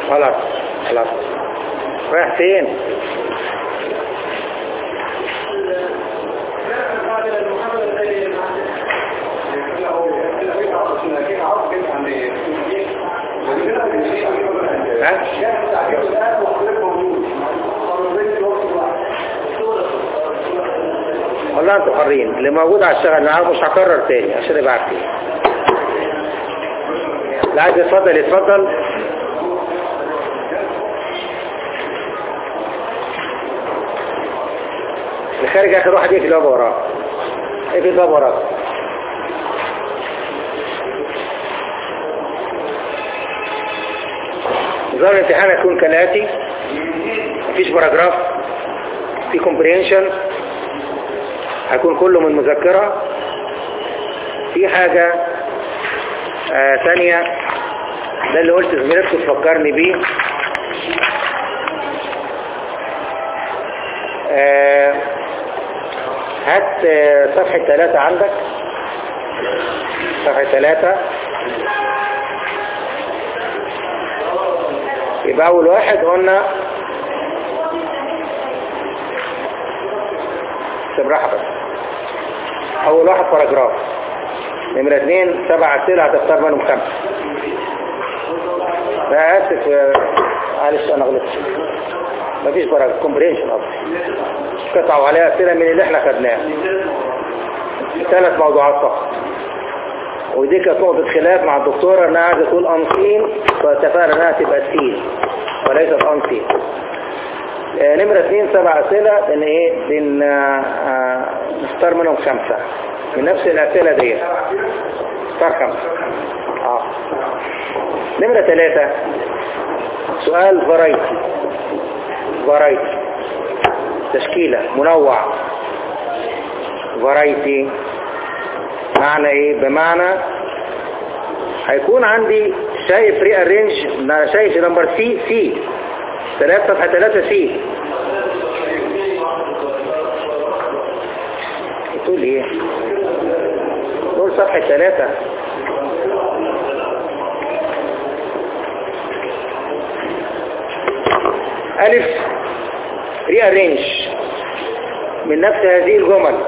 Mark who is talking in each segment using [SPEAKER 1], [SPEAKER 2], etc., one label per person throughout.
[SPEAKER 1] خلاص خلاص رايح فين ها والله انتوا حرين اللي موجود على الشغل انا مش هكرر تاني عشان يبقى عارفين اللي عايز يتفضل يتفضل اللي خارج اخر واحد يقفل الباب وراه اقفل الباب وراه نظام الامتحان هيكون كالاتي مفيش باراجراف في كومبرينشن هيكون كله من مذكرة في حاجة آه تانية ده اللي قلت زميلتكم تفكرني بيه آه هات آه صفحة ثلاثة عندك صفحة ثلاثة يبقى أول واحد قلنا بالراحة بس أول واحد باراجراف نمرة اثنين سبع أسئلة هتختار منهم خمسة لا آسف معلش أنا غلطت مفيش باراجراف كومبرينشن أصلا قطعوا عليها أسئلة من اللي احنا خدناها ثلاث موضوعات فقط ودي كانت نقطة خلاف مع الدكتورة انها عايزة تقول أنصين فاتفقنا انها تبقى سين وليست أنصين آه نمرة اثنين سبع أسئلة لأن إيه لأن آه نختار منهم خمسة من نفس الأسئلة دي اختار خمسة آه. نمرة ثلاثة سؤال فرايتي فرايتي تشكيلة منوع فرايتي معنى ايه بمعنى هيكون عندي شايف ري ارينج شايف نمبر سي سي ثلاثة صفحة ثلاثة سي تقول ايه تقول صفحة ثلاثة ألف ري ارينج من نفس هذه الجمل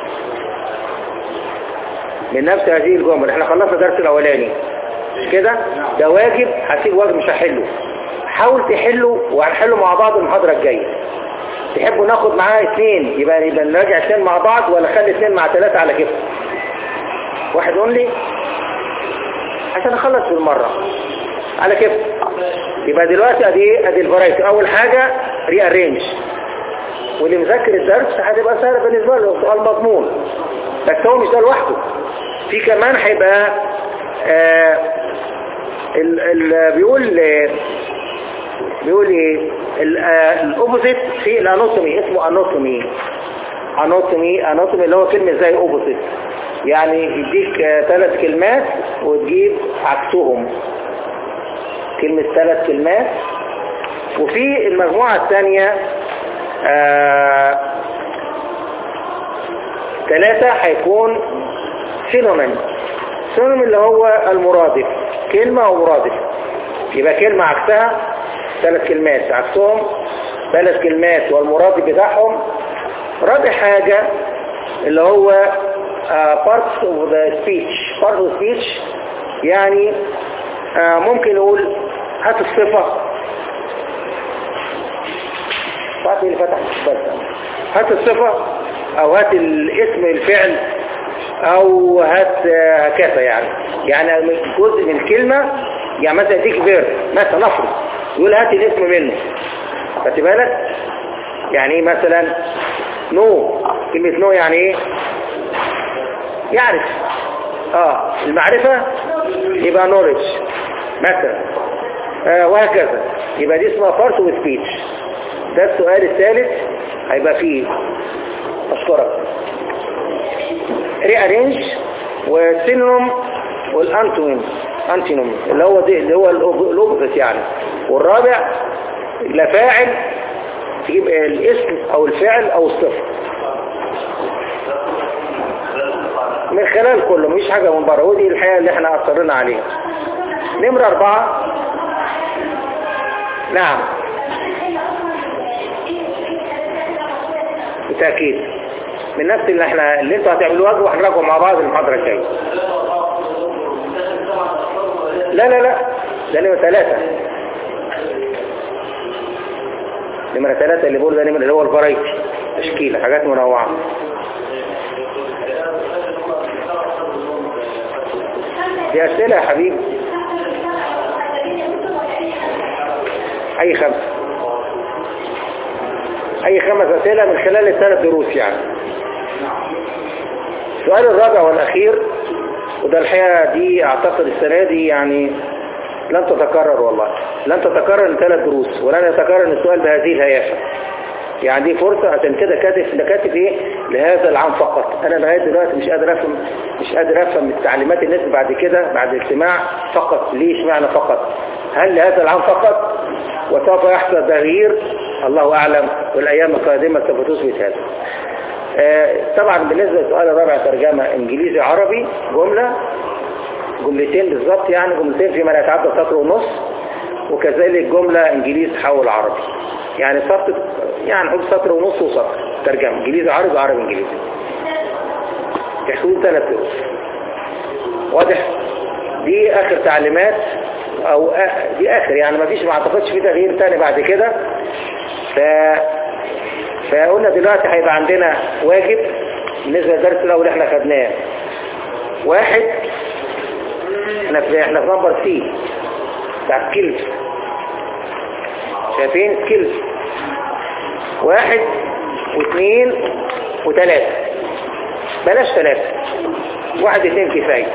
[SPEAKER 1] من نفس هذه الجمل احنا خلصنا الدرس الاولاني كده ده واجب هسيب واجب مش هحله حاول تحله وهنحله مع بعض المحاضرة الجاية تحبوا ناخد معاه اثنين يبقى يبقى نراجع اثنين مع بعض ولا خلي اثنين مع ثلاثة على كده واحد قول لي عشان اخلص بالمرة على كده يبقى دلوقتي ادي ايه ادي الفرايتي اول حاجة ري ارينج واللي مذاكر الدرس هتبقى سهله بالنسبه له سؤال مضمون بس هو مش ده لوحده في كمان هيبقى آه ال ال بيقول آه بيقول ايه الاوبوزيت في الاناتومي اسمه اناتومي اناتومي اناتومي اللي هو كلمة زي اوبوزيت يعني يديك ثلاث كلمات وتجيب عكسهم كلمة ثلاث كلمات وفي المجموعة الثانية ثلاثة هيكون سينومين سينومين اللي هو المرادف كلمة ومرادف يبقى كلمة عكسها ثلاث كلمات عكسهم ثلاث كلمات والمرادف بتاعهم رابع حاجة اللي هو uh, parts of the speech part of speech يعني uh, ممكن نقول هات الصفة فاتي اللي فتح بس هات الصفة او هات الاسم الفعل او هات هكذا يعني يعني جزء من الكلمة يعني مثلا اديك فيرب مثلا نفرض يقول هات الاسم منه خدت بالك يعني ايه مثلا نو كلمة نو يعني ايه يعرف اه المعرفة يبقى نورج مثلا آه وهكذا يبقى دي اسمها بارت وسبيتش ده السؤال الثالث هيبقى فيه اشكرك ري ارينج والسينوم والانتونيم انتونيم اللي هو دي اللي هو الاوبوزيت يعني والرابع لا فاعل تجيب الاسم او الفعل او الصفه من خلال كله مفيش حاجة من بره ودي الحقيقة اللي احنا اصرنا عليها نمرة اربعة نعم بالتأكيد من نفس اللي احنا اللي انتوا هتعملوه وهنراجعوا مع بعض المحاضرة الجاية لا لا لا ده نمرة ثلاثة نمرة ثلاثة اللي بقول ده نمرة اللي هو الفرايتي تشكيلة حاجات منوعة دي أسئلة يا حبيبي أي خمسة أي خمس أسئلة من خلال الثلاث دروس يعني السؤال الرابع والأخير وده الحقيقة دي أعتقد السنة دي يعني لن تتكرر والله لن تتكرر الثلاث دروس ولن يتكرر السؤال بهذه الهيافة يعني دي فرصة عشان كده كاتب ده كاتب ايه لهذا العام فقط انا لغاية دلوقتي مش قادر افهم مش قادر افهم التعليمات الناس بعد كده بعد الاجتماع فقط ليش معنى فقط هل لهذا العام فقط وسوف يحصل تغيير الله اعلم والايام القادمة سوف تثبت هذا آه طبعا بالنسبة للسؤال الرابع ترجمة انجليزي عربي جملة جملتين بالظبط يعني جملتين فيما لا يتعدى سطر ونص وكذلك جملة انجليزي تحول عربي يعني سطر يعني نقول سطر ونص وسطر ترجمة انجليزي عربي عربي انجليزي تحويل ثلاث دروس واضح دي اخر تعليمات او آ... دي اخر يعني ما فيش ما اعتقدش في تغيير تاني بعد كده ف فقلنا دلوقتي هيبقى عندنا واجب بالنسبه للدرس الاول احنا خدناه واحد احنا في احنا في نمبر سي بتاع سكيلز شايفين سكيلز واحد واثنين وثلاثة بلاش ثلاثة واحد اثنين كفاية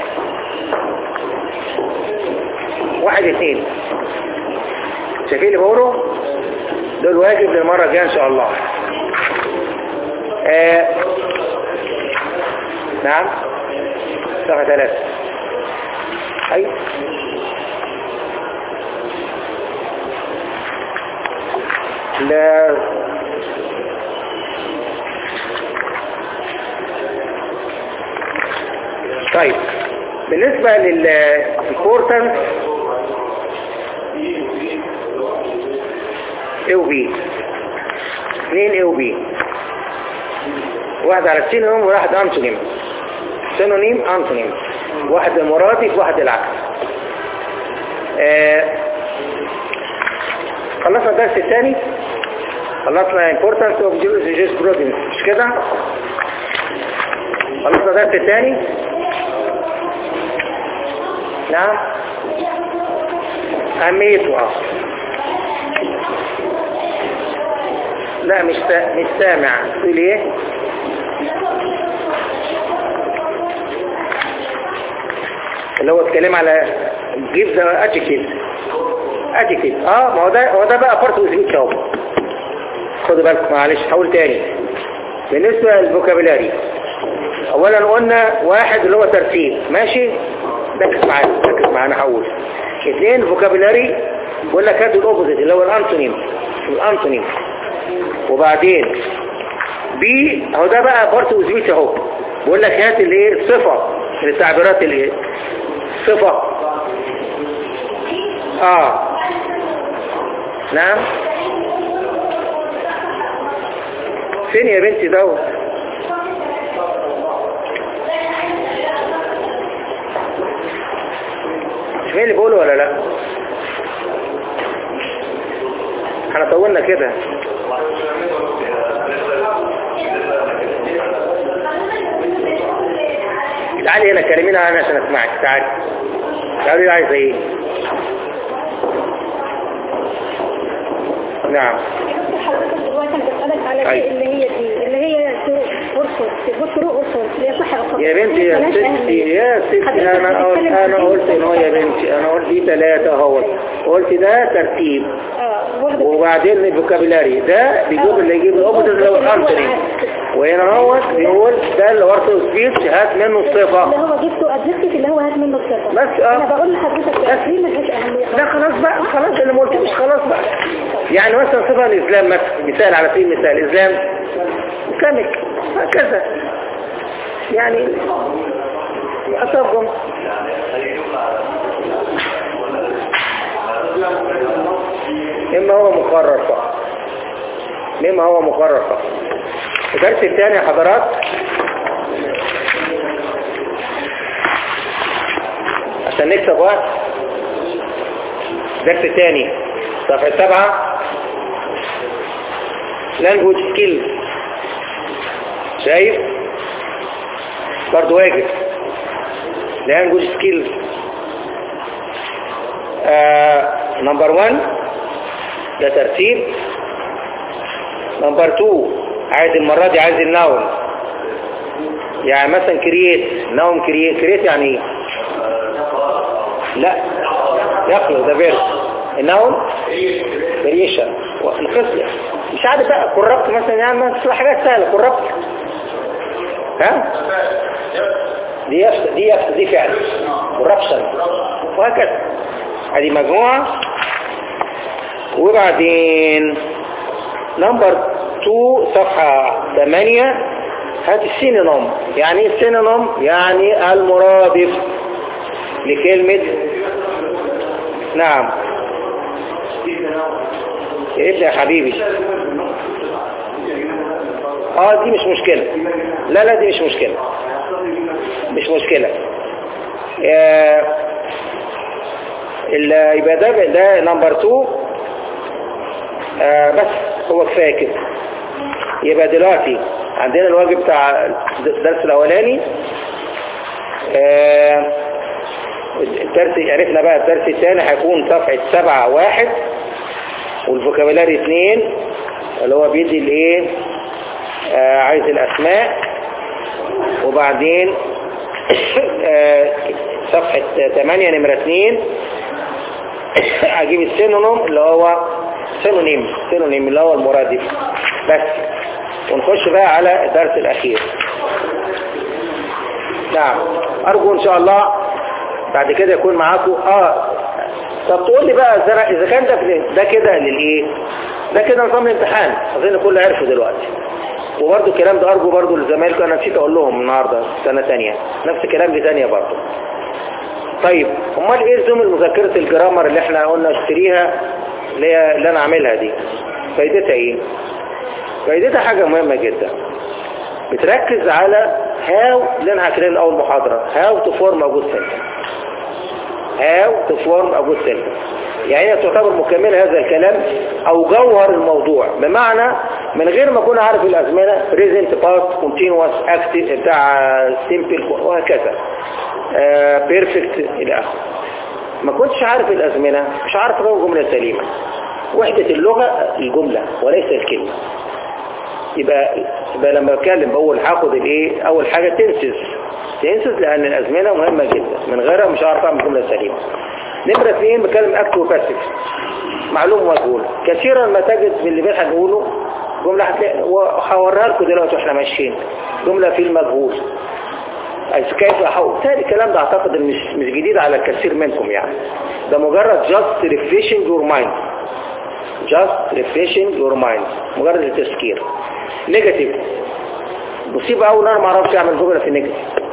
[SPEAKER 1] واحد اثنين شايفين اللي بقوله دول واجب للمرة الجاية ان شاء الله آه. نعم صفحة ثلاثة اي لا طيب بالنسبة للإمبورتنس A و B اثنين A و B واحد على السينونيم وواحد أنتونيم سينونيم أنتونيم واحد المرادف واحد العكس آه خلصنا الدرس الثاني خلصنا importance of jurisprudence مش كده خلصنا الدرس الثاني نعم أهميته اه لا مش سا... مش سامع تقول ايه اللي هو اتكلم على give the adjective adjective اه ما هو ده هو ده بقى فرق وزيد اهو خدوا بالكم معلش حاول تاني بالنسبة للفوكابيلاري اولا قلنا واحد اللي هو ترتيب ماشي ركز معايا ركز معايا انا هقول اثنين فوكابيلاري بقول لك هات الاوبوزيت اللي هو الانتونيم الانتونيم وبعدين بي اهو ده بقى بارت وزيوت اهو بقول لك هات الايه الصفه التعبيرات الايه صفه اه نعم فين يا بنتي دوت مش مين اللي بقوله ولا لا احنا طولنا كده تعالي هنا كلمينا انا عشان اسمعك تعالي تعالي عايزه ايه نعم
[SPEAKER 2] حضرتك دلوقتي انا بسألك على
[SPEAKER 1] أيوة.
[SPEAKER 2] شيء اللي هي دي اللي هي أرسل فروق أرسل اللي هي صح
[SPEAKER 1] يا بنتي يا ستي يا ستي انا قلت انا قلت ان هو يا بنتي انا قلت دي ثلاثة اهوت قلت ده ترتيب
[SPEAKER 2] اه واحدة
[SPEAKER 1] وبعدين الفوكابيلاري ده بيجيب اللي يجيب الاوبوزيت اللي هو الانتوني وهنا اهوت بيقول ده اللي ورثه سبيتش هات منه
[SPEAKER 2] اللي
[SPEAKER 1] الصفة
[SPEAKER 2] هو جبته ادجكتيف اللي هو هات منه الصفة
[SPEAKER 1] بس اه
[SPEAKER 2] انا بقول لحضرتك
[SPEAKER 1] بس.
[SPEAKER 2] دي ملهاش اهمية
[SPEAKER 1] لا خلاص بقى خلاص اللي ما قلتوش خلاص بقى يعني مثلا صفة الإسلام مثلا مثال على سبيل المثال الإسلام إسلامك هكذا يعني أصابهم إما هو مقرر فقط إما هو مقرر فقط الدرس الثاني يا حضرات عشان نكسب وقت الدرس الثاني صفحة سبعة language skills شايف برضو واجب language skills نمبر 1 ده ترتيب نمبر 2 عايز المرة دي عايز النون يعني مثلا كرييت نون كرييت كرييت يعني ايه لا يخلق ده فيرس النون كرييشن القصة مش عارف بقى كوربت مثلا يعني مثلا حاجات سهلة كوربت ها دي يفس دي يفس دي فعل كوربشن وهكذا هذه مجموعة وبعدين نمبر 2 صفحة 8 هات السينونوم يعني ايه السينونوم يعني المرادف لكلمة نعم ايه يا حبيبي اه دي مش مشكلة لا لا دي مش مشكلة مش مشكلة آه يبقى ده ده نمبر 2 آه بس هو كفايه كده يبقى دلوقتي عندنا الواجب بتاع الدرس الاولاني آه الدرس عرفنا بقى الدرس الثاني هيكون صفحة سبعة واحد والفوكابيلاري اثنين اللي هو بيدي الايه آه عايز الاسماء وبعدين آه صفحة 8 نمرة 2 اجيب السينونيم اللي هو سينونيم سينونيم اللي هو المرادف بس ونخش بقى على الدرس الاخير نعم ارجو ان شاء الله بعد كده يكون معاكم اه طب تقول لي بقى اذا كان ده ده كده للايه ده كده نظام الامتحان اظن كله عرفه دلوقتي وبرده الكلام ده ارجو برده لزمايلكم انا نسيت اقول لهم النهارده سنه ثانيه نفس الكلام دي ثانيه برده طيب امال ايه زمن مذكره الجرامر اللي احنا قلنا اشتريها اللي, هي اللي انا عاملها دي فايدتها ايه فايدتها حاجه مهمه جدا بتركز على هاو اللي انا هكلمه اول محاضره هاو تو فورم ا جود سنتنس هاو تو فورم ا جود سنتنس يعني هي تعتبر مكمله هذا الكلام او جوهر الموضوع بمعنى من غير ما اكون عارف الازمنه present past continuous active بتاع simple وهكذا بيرفكت الى اخره ما كنتش عارف الازمنه مش عارف اجاوب جمله سليمه وحده اللغه الجمله وليس الكلمه يبقى يبقى لما بتكلم بقول هاخد الايه اول حاجه تنسز تنسز لان الازمنه مهمه جدا من غيرها مش هعرف اعمل جمله سليمه نمره اثنين بكلم اكتف وباسف معلوم مجهول كثيرا ما تجد في اللي بنحن نقوله جمله هتلاقي وهوريها لكم دلوقتي واحنا ماشيين جمله في المجهول كيف احاول تاني الكلام ده اعتقد مش مش جديد على الكثير منكم يعني ده مجرد just refreshing your mind just refreshing your mind مجرد التذكير نيجاتيف مصيبة أول أنا ما أعرفش أعمل جملة في النيجاتيف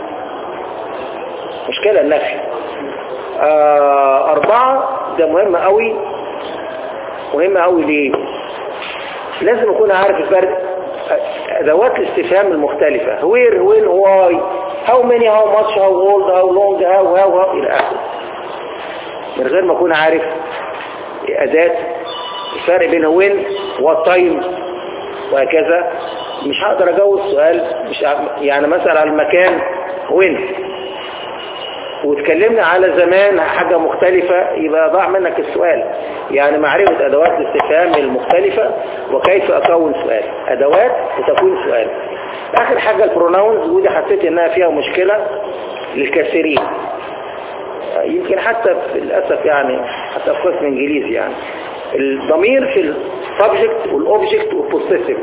[SPEAKER 1] مشكلة النفي آه أربعة ده مهم قوي مهم قوي ليه لازم أكون عارف الفرق أدوات الاستفهام المختلفة where when why how many how much how old how long how how how إلى آخره من غير ما أكون عارف أداة الفرق بين when what time وهكذا مش هقدر اجاوب سؤال مش يعني مثلا على المكان وين وتكلمنا على زمان حاجة مختلفة يبقى ضاع منك السؤال يعني معرفة أدوات الاستفهام المختلفة وكيف أكون سؤال أدوات وتكون سؤال آخر حاجة البروناونز ودي حسيت إنها فيها مشكلة للكثيرين يمكن حتى للأسف يعني حتى في قسم إنجليزي يعني الضمير في السبجكت والأوبجكت والبوسيسيف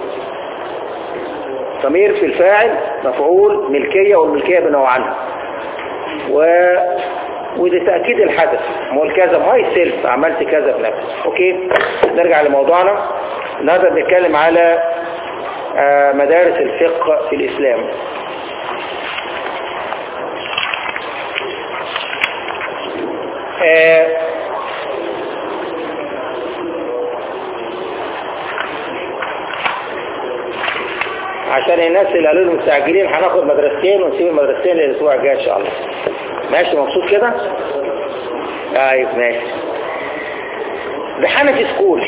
[SPEAKER 1] ضمير في الفاعل مفعول ملكية والملكية بنوعانها و وده تأكيد الحدث مول كذا ماي سيلف عملت كذا بنفسي اوكي نرجع لموضوعنا النهارده بنتكلم على مدارس الفقه في الإسلام عشان الناس اللي قالوا لي مستعجلين هناخد مدرستين ونسيب المدرستين للاسبوع الجاي ان شاء الله ماشي مبسوط كده طيب ماشي ده حنفي سكول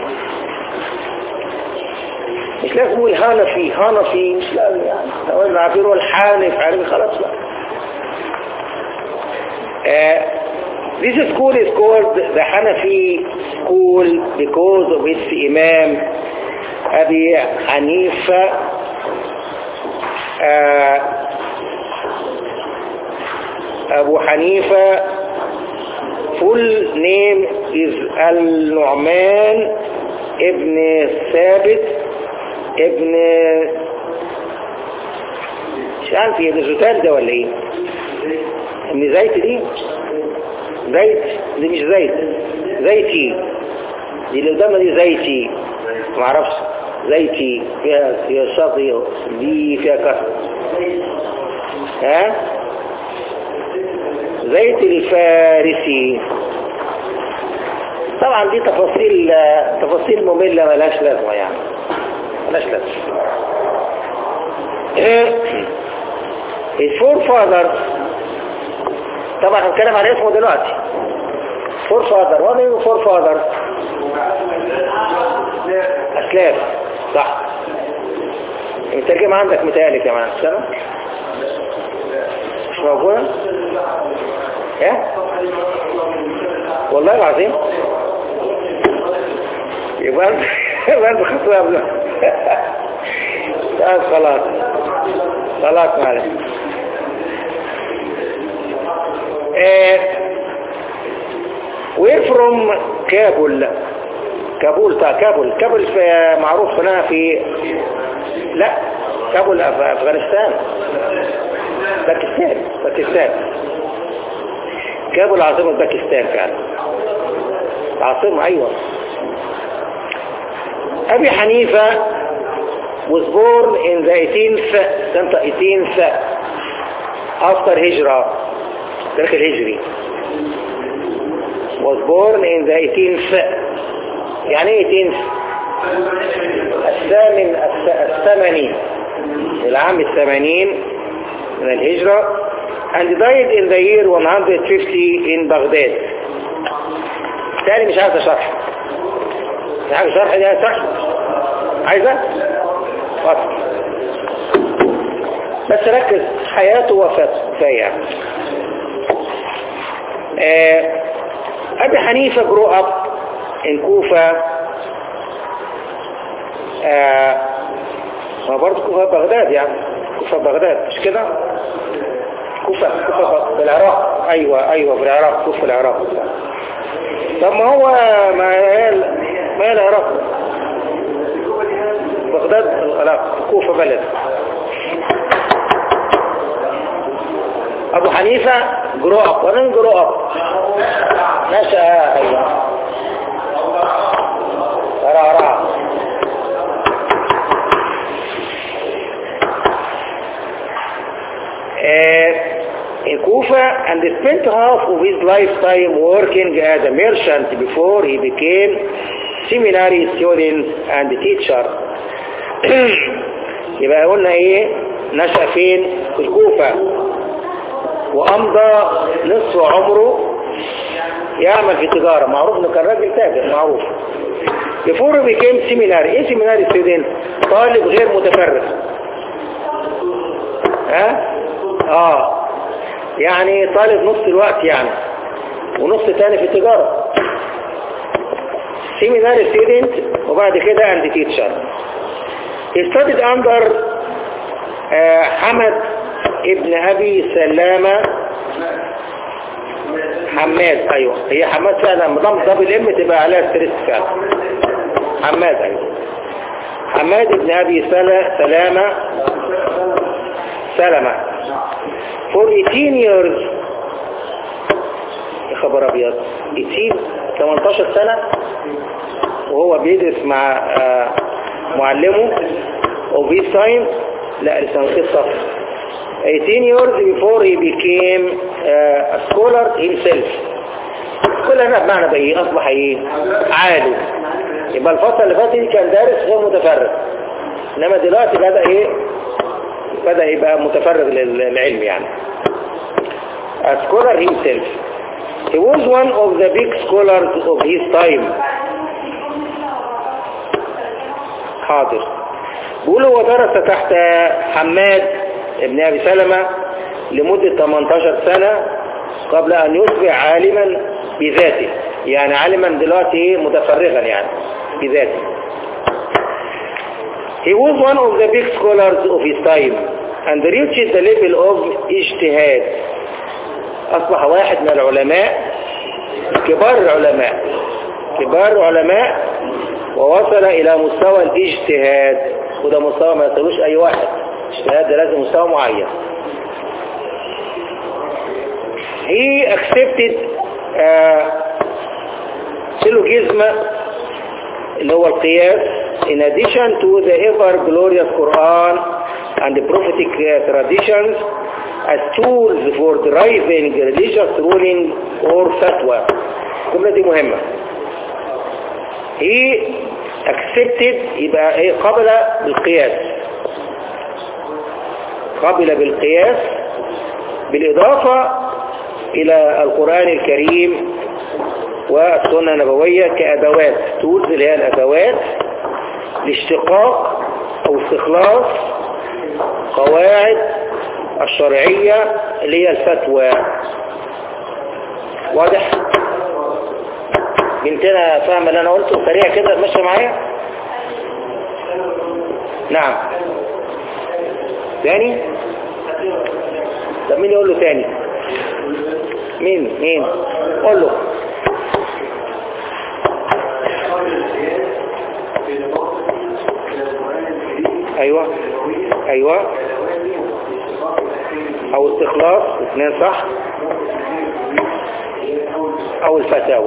[SPEAKER 1] مش لازم نقول هانفي هانفي مش لازم يعني لو احنا عارفين الحانف عارف خلاص لا Uh, this school is called the Hanafi school because of its Imam Abi Hanifa uh, Abu Hanifa full name is Al-Nu'man ibn Thabit ibn مش عارف هي الزوتال ده ولا ايه ان زيت دي زيت دي مش زيت زيتي دي اللي قدامنا دي زيتي ما اعرفش زيتي فيها فيها شاطئ دي فيها كسر ها زيت الفارسي طبعا دي تفاصيل تفاصيل مملة ملاش لازمة يعني ملاش لازمة الفور فاذر طبعا هنتكلم عن اسمه دلوقتي فور فاذر وات ايه فور فاذر اسلاف صح الترجمة عندك متهيألي كمان سنة مش موجودة ايه والله العظيم يبقى انت يبقى انت خطوة قبل طيب خلاص خلاص معلش وير فروم كابول كابول طيب كابول كابول في معروف هنا في لا كابول في افغانستان باكستان باكستان كابول عاصمة باكستان فعلا عاصمة ايوه ابي حنيفة was born in the 18th سنة 18th after هجرة التاريخ الهجري was born in the 18th يعني ايه 18th الثامن الثماني العام الثمانين من الهجرة and died in the year 150 in بغداد تاني مش عايز شرح مش عايز شرح دي شرح عايزة فصل بس ركز حياته وفاته كفاية آه أبي حنيفة grew up in كوفة آه ما برضه كوفة بغداد يعني كوفة بغداد مش كده كوفة كوفة في العراق أيوة أيوة في العراق كوفة العراق طب ما هو ما هي ما هي العراق بغداد العراق كوفة بلد أبو حنيفة جرو أب ومن جرو أب نشأ أيوة رع رع in Kufa and spent half of his lifetime working as a merchant before he became seminary student and teacher يبقى قلنا ايه نشأ فين في الكوفة وأمضى نصف عمره يعمل في تجارة معروف انه كان راجل تاجر معروف before he became seminary ايه seminary student طالب غير متفرغ ها اه يعني طالب نص الوقت يعني ونص تاني في التجارة seminary student وبعد كده and teacher he studied under uh, حمد ابن ابي سلامة حماد ايوه هي حماد فعلا مضم دبل ام تبقى عليها ستريس فعلا حماد ايوه حماد ابن ابي سلامة سلامة for 18 years يا خبر ابيض 18 18 سنة وهو بيدرس مع آه معلمه وفي تايم لا لسه نقص صفر 18 years before he became uh, a scholar himself كل هنا بمعنى بقى اصبح ايه عالم يبقى الفترة اللي فاتت دي كان دارس غير متفرغ انما دلوقتي بدأ ايه بدأ يبقى متفرغ للعلم يعني a scholar himself he was one of the big scholars of his time حاضر بيقول هو درس تحت حماد ابن ابي سلمة لمدة 18 سنة قبل ان يصبح عالما بذاته يعني عالما دلوقتي ايه متفرغا يعني بذاته He was one of the big scholars of his time and reached the level of اجتهاد أصبح واحد من العلماء كبار العلماء كبار العلماء ووصل إلى مستوى الاجتهاد وده مستوى ما يصلوش أي واحد اجتهاد ده لازم مستوى معين He accepted uh, syllogism اللي هو القياس in addition to the ever glorious Quran and the prophetic uh, traditions as tools for deriving religious ruling or fatwa الجملة دي مهمة he accepted يبقى ايه قبل بالقياس قبل بالقياس بالإضافة إلى القرآن الكريم والسنة النبوية كأدوات تولز اللي هي الأدوات لاشتقاق أو استخلاص قواعد الشرعية اللي هي الفتوى واضح بنتنا فاهمة اللي أنا قلته سريع كده ماشية معايا نعم تاني طب مين يقول له تاني مين مين قول له ايوه ايوه او استخلاص اثنين صح او الفتاوى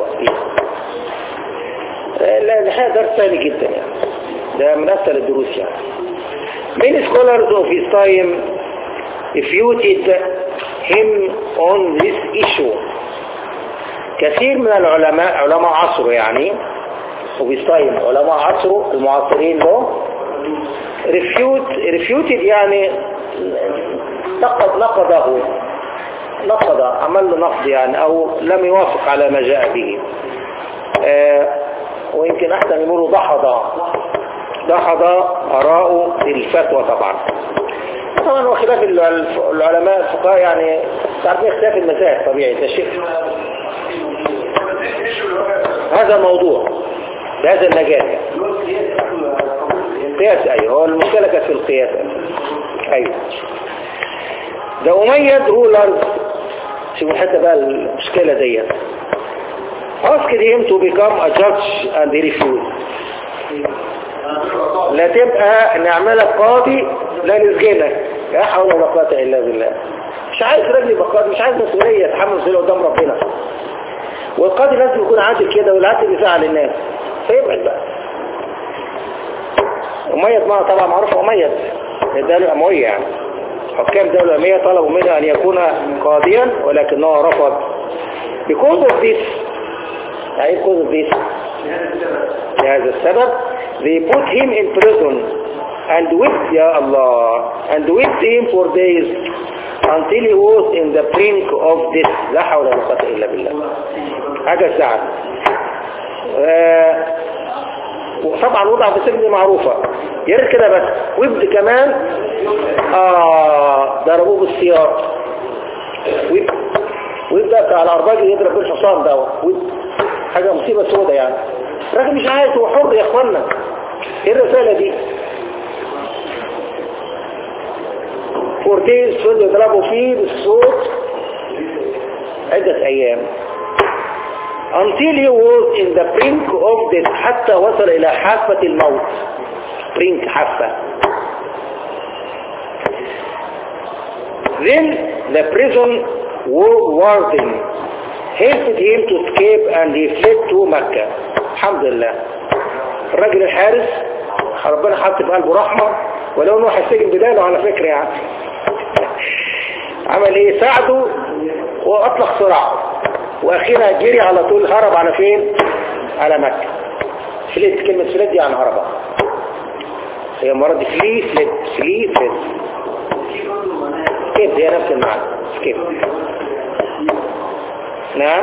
[SPEAKER 1] لا الحقيقة درس ثاني جدا يعني ده من اسهل الدروس يعني Many scholars of his time refuted him on this issue كثير من العلماء علماء عصره يعني وفي time علماء عصره المعاصرين له refute refuted يعني نقض نقضه نقض عمل له نقض يعني او لم يوافق على ما جاء به آه ويمكن احسن يقولوا دحض دحض اراءه الفتوى طبعا طبعا هو خلاف العلماء الفقهاء يعني تعرفين اختلاف المذاهب طبيعي ده شيء هذا موضوع بهذا المجال قياس ايوه هو المشكلة كانت في القياس ايوه ده أميد رولرز شوفوا حتى بقى المشكلة دي asked him to become a judge and he refused لا تبقى نعملك قاضي لا نسجنك لا حول ولا قوة إلا بالله مش عايز راجل يبقى قاضي مش عايز مسؤولية يتحمل مسؤولية قدام ربنا والقاضي لازم يكون عادل كده والعادل يزعل الناس فيبعد بقى أميد ما طبعا معروف أميد الدولة الأموية يعني حكام دولة الأموية طلبوا منه أن يكون قاضيا ولكنه رفض because of this يعني because of this لهذا السبب they put him in prison and whipped يا الله and whipped him for days until he was in the brink of death لا حول ولا قوة إلا بالله حاجة ساعة وطبعا وضع في السجن معروفة يرد كده بس ويبد كمان آه ضربوه بالسياط ويب ويبدأ على الأرباج يضرب بالحصان ده ويب حاجة مصيبة سودة يعني الراجل مش عايز هو حر يا اخوانا ايه الرسالة دي فورتيز فضلوا يضربوا فيه بالصوت عدة ايام until he was in the brink of death حتى وصل الى حافة الموت brink حافة then the prison warden helped him to escape and he fled to مكة الحمد لله الراجل الحارس ربنا حط في قلبه رحمة ولو انه هيسجن بداله على فكرة يعني عمل ايه ساعده واطلق سرعه واخيرا جري على طول هرب على فين على مكة فلت كلمة فلت يعني هرب هي المرة دي سليفلت سليفلت سكيب هي نفس المعنى سكيب نعم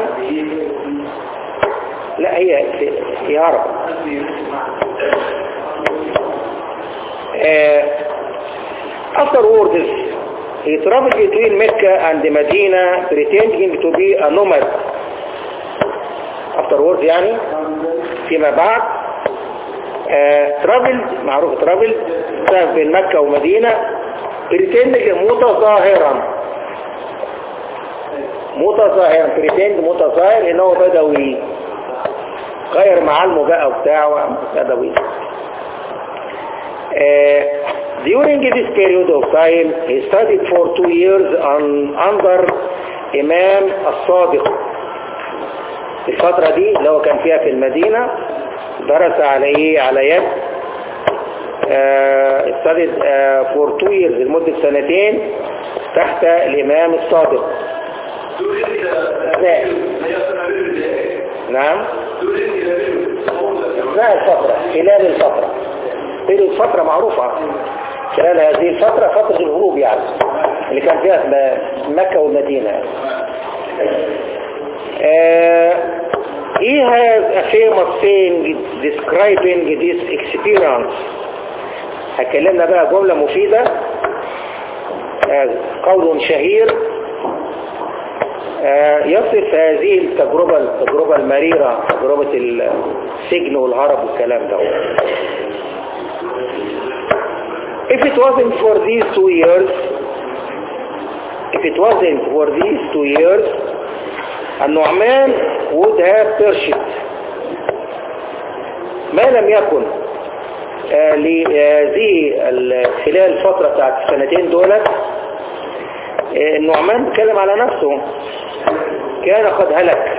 [SPEAKER 1] لا هي هي عرب uh, afterwards he traveled between Mecca and Medina pretending to be a nomad afterwards يعني فيما بعد uh, traveled معروف traveled سافر بين مكة ومدينة pretending متظاهرا متظاهرا pretend متظاهر ان هو بدوي غير معالمه بقى وبتاع بدوي Uh, during this period of time, he studied for two years on, under Imam الصادق. الفترة دي اللي هو كان فيها في المدينة درس على ايه على يد uh, studied uh, for two years لمدة سنتين تحت الإمام الصادق. لا. نعم لا الفترة خلال الفترة خلال الفترة معروفة خلال هذه الفترة فترة الهروب يعني اللي كان فيها في مكة والمدينة uh, he has a famous saying describing this experience هكلمنا بقى جملة مفيدة uh, قول شهير يصف هذه التجربة التجربة المريرة تجربة السجن والهرب والكلام ده If it wasn't for these two years if it wasn't for these two years النعمان would have perished ما لم يكن لهذه خلال الفترة بتاعت السنتين دولت النعمان بيتكلم على نفسه كان قد هلك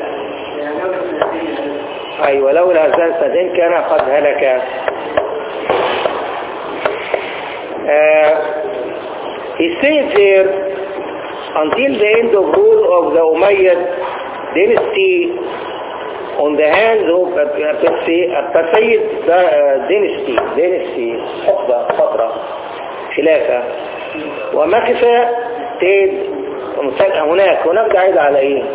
[SPEAKER 1] أيوة لولا هذان سنتين كان قد هلك uh, he stayed there until the end of rule of the Umayyad dynasty on the hands of Abbasid dynasty dynasty حقبة فترة خلافة ومكث تيد هناك هناك ده عايد على ايه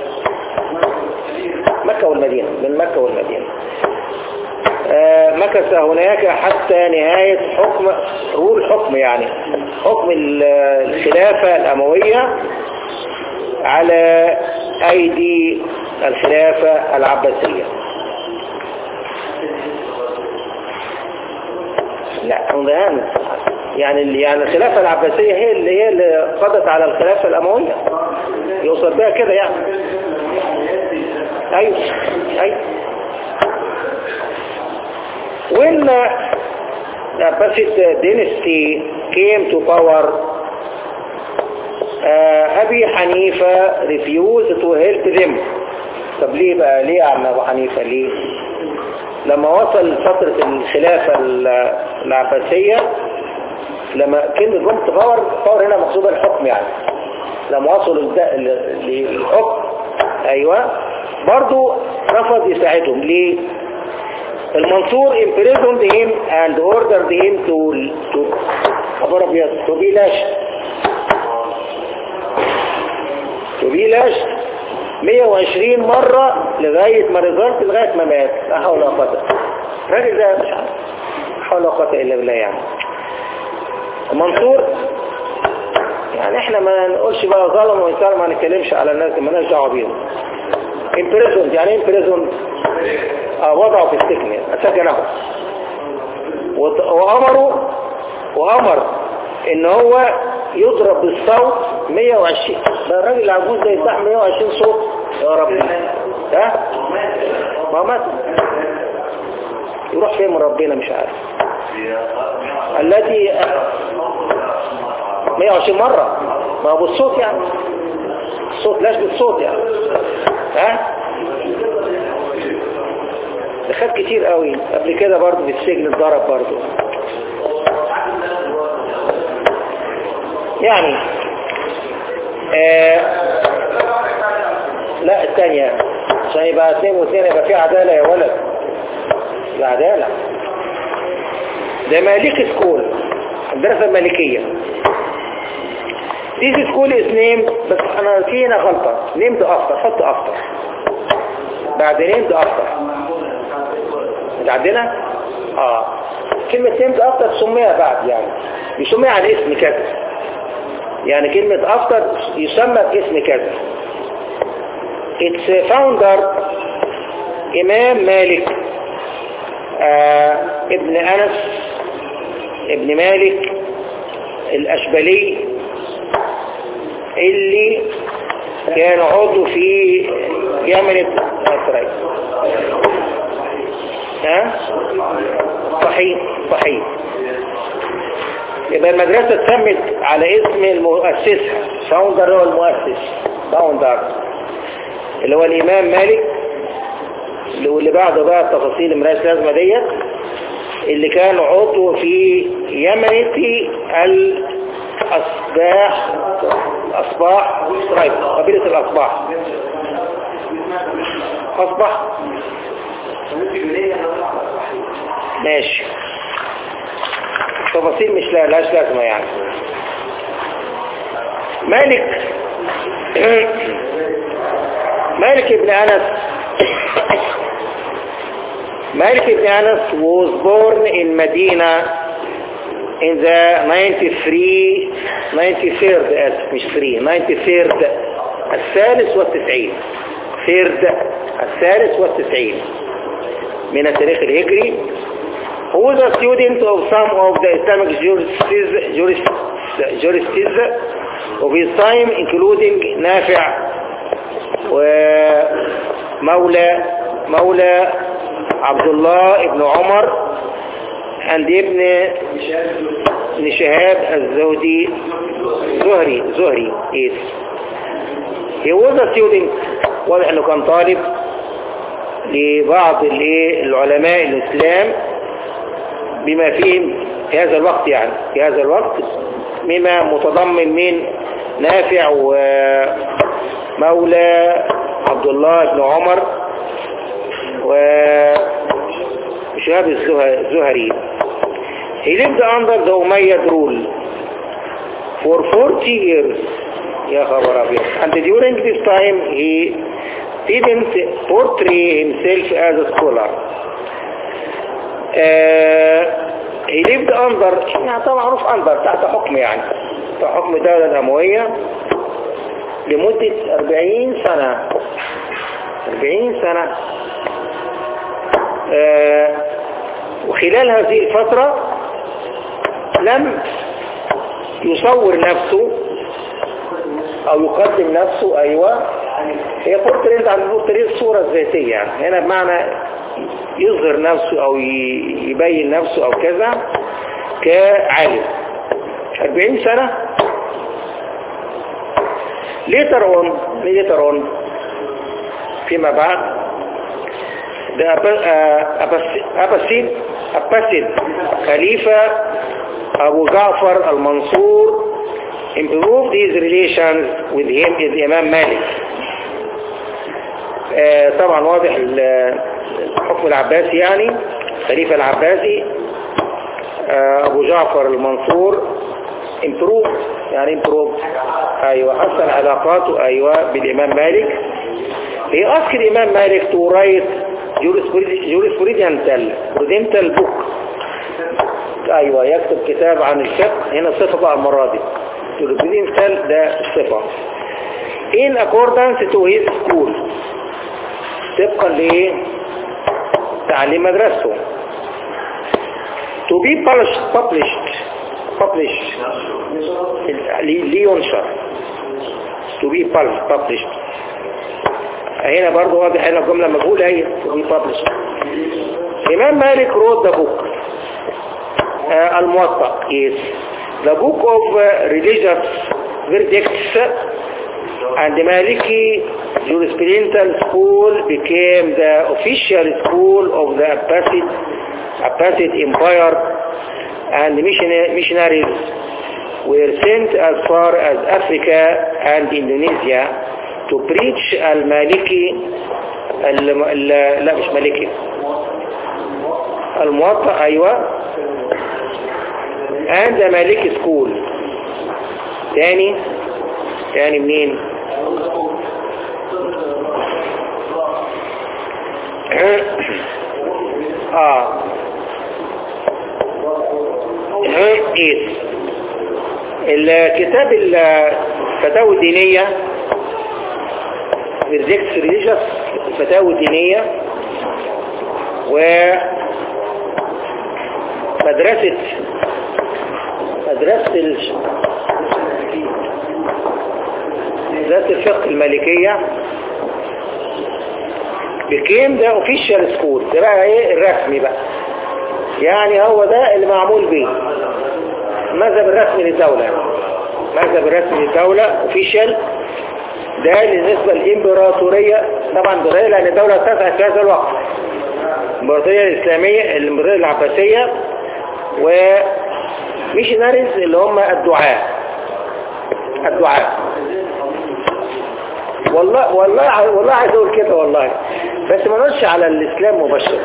[SPEAKER 1] مكة والمدينة من مكة والمدينة آه مكث هناك حتى نهاية حكم رول حكم يعني حكم الخلافة الأموية على أيدي الخلافة العباسية لا مدهان يعني يعني الخلافة العباسية هي اللي هي اللي قضت على الخلافة الأموية يوصل بها كده يعني أيوة أيوة When uh, the Abbasid dynasty came to power, uh, Abi Hanifa refused to help them. طب ليه بقى ليه يا عم أبو حنيفة ليه لما وصل فترة الخلافة العباسية لما كلمة جمت باور باور هنا مقصودة الحكم يعني لما وصلوا للحكم ايوه برضو رفض يساعدهم ليه المنصور imprisoned him and ordered him to to to be lashed to be lashed 120 مرة لغاية ما رزقت لغاية ما مات لا حول ولا قوة الراجل ده مش عارف لا حول ولا قوة إلا بالله يعني منصور يعني احنا ما نقولش بقى ظلم وإنسان ما نتكلمش على الناس ما لناش دعوه بيهم امبريزون يعني ايه امبريزون اه وضعه في السجن سجنه وامروا وامر ان هو يضرب بالصوت 120 ده الراجل العجوز ده يستحمل 120 صوت يا رب ها ما مات يروح فين من ربنا مش عارف التي 120 مرة ما هو بالصوت يعني الصوت لاش بالصوت يعني ها ده خد كتير قوي قبل كده برضه في السجن اتضرب برضه يعني آه لا الثانية عشان يبقى اثنين واثنين يبقى في عدالة يا ولد العدالة ده مالك سكول المدرسة المالكية This school is named بس انا في هنا غلطة named after حط after بعد named after مش عندنا اه كلمة named after تسميها بعد يعني يسميها عن اسم كذا يعني كلمة after يسمى باسم كذا its founder امام مالك آه ابن انس ابن مالك الاشبلي اللي كان عضو في جامعة اسرائيل ها صحيح صحيح يبقى المدرسة اتسمت على اسم المؤسسها فاوندر هو المؤسس فاوندر اللي هو الامام مالك واللي بعده بقى التفاصيل ملاش لازمة ديت اللي كان عضو في يمنة الأصباح أصباح إسرائيل قبيلة الأصباح أصبح ماشي تفاصيل مش لا لاش لازمة يعني مالك مالك ابن أنس Malik ibn Anas was born in Medina in the 93 93rd اسف مش 3 93rd الثالث والتسعين third الثالث والتسعين من التاريخ الهجري He was a student of some of the Islamic jurists, jurists, jurists of his time including نافع ومولى مولى عبد الله ابن عمر and ابن ابن شهاب الزهدي زهري زهري yes he was a student واضح انه كان طالب لبعض العلماء الاسلام بما فيهم في هذا الوقت يعني في هذا الوقت مما متضمن من نافع ومولى عبد الله بن عمر وشهاب الزهري He lived under the Umayyad rule for 40 years يا خبر أبيض and during this time he didn't portray himself as a scholar uh, he lived under يعني طبعا معروف under تحت حكم يعني تحت حكم الدولة الأموية لمدة 40 سنة 40 سنة آه وخلال هذه الفترة لم يصور نفسه او يقدم نفسه ايوه هي بورتريت عن بورتريت الصورة الذاتية يعني هنا بمعنى يظهر نفسه او يبين نفسه او كذا كعالم 40 سنة later on later on فيما بعد the Abbasid Abbasid Khalifa Abu Ja'far al-Mansur improved his relations with him is Imam Malik آه طبعا واضح الحكم العباسي يعني خليفة العباسي آه أبو جعفر المنصور improve يعني improve أيوة حسن علاقاته أيوة بالإمام مالك he asked الإمام مالك to write jurisprudential prudential book ايوه يكتب كتاب عن الفقه هنا صفة بقى المرة دي jurisprudential ده الصفة in accordance to his school طبقا لتعليم مدرسته to be published published published لينشر to be published هنا برضه واضح هنا الجملة مجهولة هي to be published إمام مالك wrote the book uh, الموطأ is the book of uh, religious verdicts and the Maliki jurisprudential school became the official school of the Abbasid, Abbasid Empire and missionaries were sent as far as Africa and Indonesia to preach al-Maliki لا مش مالكي الموطأ أيوة and the Malik school تاني تاني منين اه ايه الكتاب الفتاوى الدينية ريجكتس ريليجيوس الفتاوى الدينية و مدرسة مدرسة ال... مدرسة الفقه المالكية بكيم ده اوفيشال سكول ده بقى ايه الرسمي بقى يعني هو ده اللي معمول بيه المذهب الرسمي للدولة المذهب الرسمي للدولة اوفيشال ده بالنسبة للإمبراطورية طبعا ده لأن الدولة اتسعت في هذا الوقت الإمبراطورية الإسلامية الإمبراطورية العباسية وميشناريز اللي هم الدعاء الدعاء والله والله والله عايز اقول كده والله بس ما نقولش على الاسلام مباشر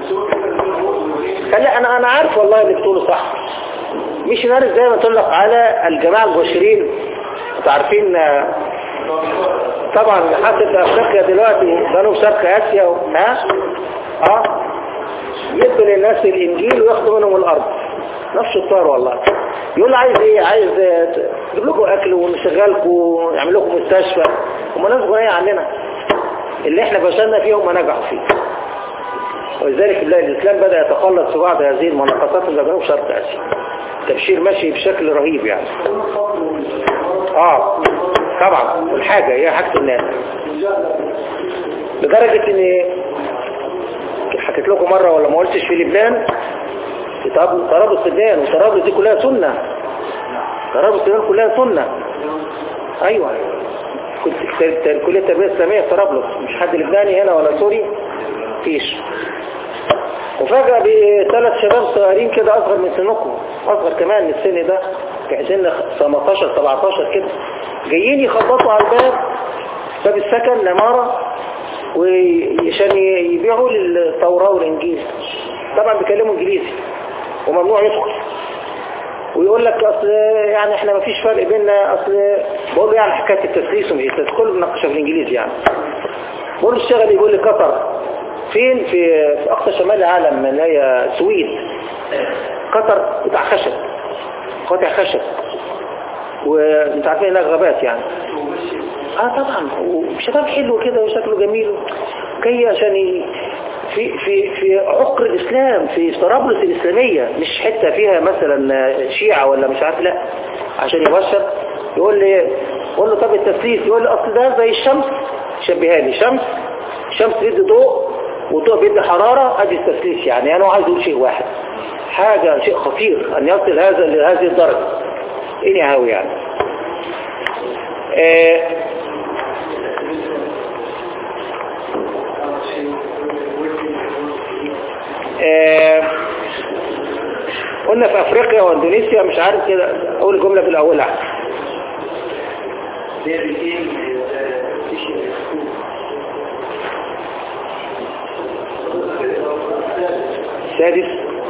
[SPEAKER 1] لا انا انا عارف والله اللي بتقوله صح ميشناريز زي ما تطلق على الجماعه المباشرين انتوا عارفين طبعا حتى في افريقيا دلوقتي جنوب شرق اسيا ها اه يدوا للناس الانجيل وياخدوا منهم الارض نفس الطار والله يقول عايز ايه عايز يجيب لكم اكل ونشغلكم ويعمل لكم مستشفى هم ناس غنية عننا اللي احنا فشلنا فيه هم نجحوا فيه ولذلك الله الاسلام بدأ يتخلص في بعض هذه المناقصات اللي جنوب شرق اسيا التبشير ماشي بشكل رهيب يعني اه طبعا والحاجة هي حاجة الناس لدرجة ان حكيت لكم مرة ولا ما قلتش في لبنان ترابط السودان وترابط دي كلها سنة ترابط السودان كلها سنة ايوه كنت كلية التربية الإسلامية في طرابلس مش حد لبناني هنا ولا سوري فيش وفجأة بثلاث شباب صغيرين كده أصغر من سنكم أصغر كمان من السن ده في سن 18 17 كده جايين يخبطوا على الباب باب السكن العمارة وعشان يبيعوا للتوراة والإنجيل طبعا بيكلموا إنجليزي وممنوع يدخل ويقول لك اصل يعني احنا ما فيش فرق بيننا اصل بقول له يعني حكايه التسليس ومش التدخل بناقشها بالانجليزي يعني بقول له اشتغل يقول لي قطر فين في, في اقصى شمال العالم اللي هي سويد قطر قطع خشب قطع خشب وانت عارفين هناك غابات يعني اه طبعا وشباب حلو كده وشكله جميل جاي عشان ي... في في في عقر الإسلام في طرابلس الإسلامية مش حتة فيها مثلا شيعة ولا مش عارف لا عشان يبشر يقول لي يقول له طب التسليس يقول لي أصل ده زي الشمس شبهها لي شمس الشمس بيدي ضوء والضوء بيدي حرارة ادي التسليس يعني أنا عايز أقول شيء واحد حاجة شيء خطير أن يصل هذا لهذه الدرجة إني هاوي يعني آه آه قلنا في افريقيا واندونيسيا مش عارف كده اول الجملة في الاول احسن السادس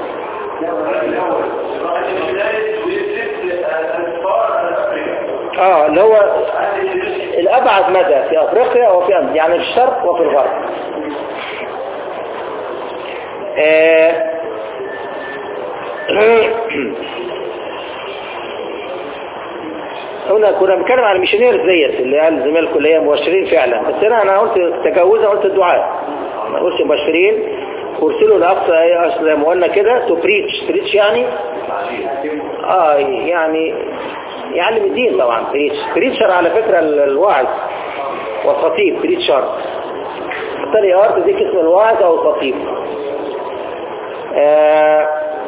[SPEAKER 1] اه اللي هو الابعد مدى في افريقيا وفي أمد. يعني في الشرق وفي الغرب آه هنا كنا بنتكلم عن الميشنير زيت اللي قال زميلكم اللي هي مبشرين فعلا بس انا انا قلت تجاوزا قلت الدعاء ما قلتش مبشرين ارسلوا لاقصى زي ما قلنا كده تو بريتش بريتش يعني اه يعني يعلم الدين طبعا بريتش بريتشر على فكرة الواعظ والخطيب بريتشر بالتالي ارت دي اسم الواعظ او الخطيب آه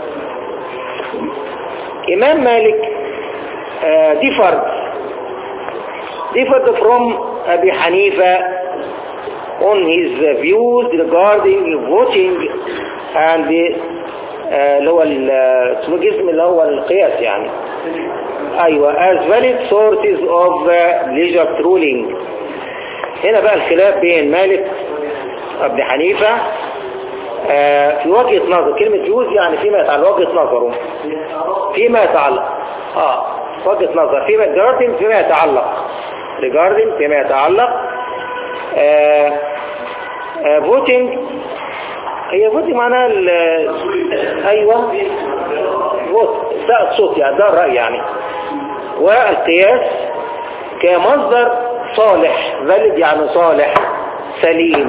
[SPEAKER 1] امام مالك آه differed differed from Abi Hanifa on his views regarding voting and the اللي هو السلوجيزم اللي هو القياس يعني ايوه as valid sources of leisure ruling هنا بقى الخلاف بين مالك ابن حنيفة آه في وجهة نظر كلمة جوز يعني فيما يتعلق وجهة نظره فيما يتعلق اه وجهة نظر فيما regarding فيما يتعلق regarding فيما يتعلق آه آه voting هي voting معناها ال- ايوه فوت ده الصوت يعني ده الرأي يعني والقياس كمصدر صالح valid يعني صالح سليم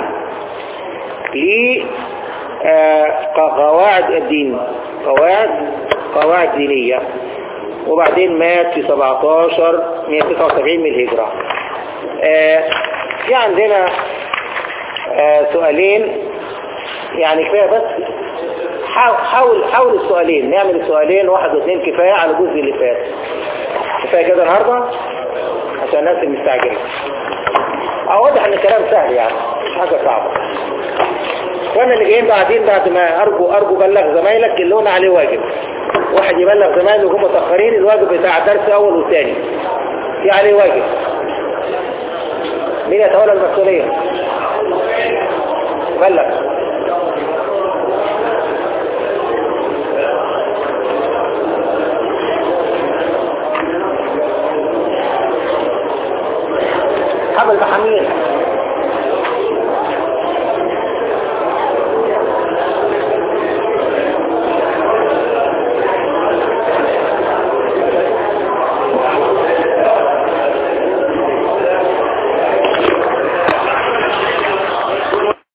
[SPEAKER 1] لقواعد الدين قواعد قواعد دينية وبعدين مات في 17 179 من الهجرة آه، في عندنا آه، سؤالين يعني كفاية بس حاول حاول حاول السؤالين نعمل السؤالين واحد واثنين كفاية على الجزء اللي فات كفاية كده النهاردة عشان الناس المستعجلة اه واضح ان الكلام سهل يعني مش حاجة صعبة وانا اللي جايين بعدين بعد ما ارجو ارجو بلغ زمايلك اللي هنا عليه واجب واحد يبلغ زمايله وهم متاخرين الواجب بتاع الدرس اول والثاني في عليه واجب مين يتولى المسؤوليه بلغ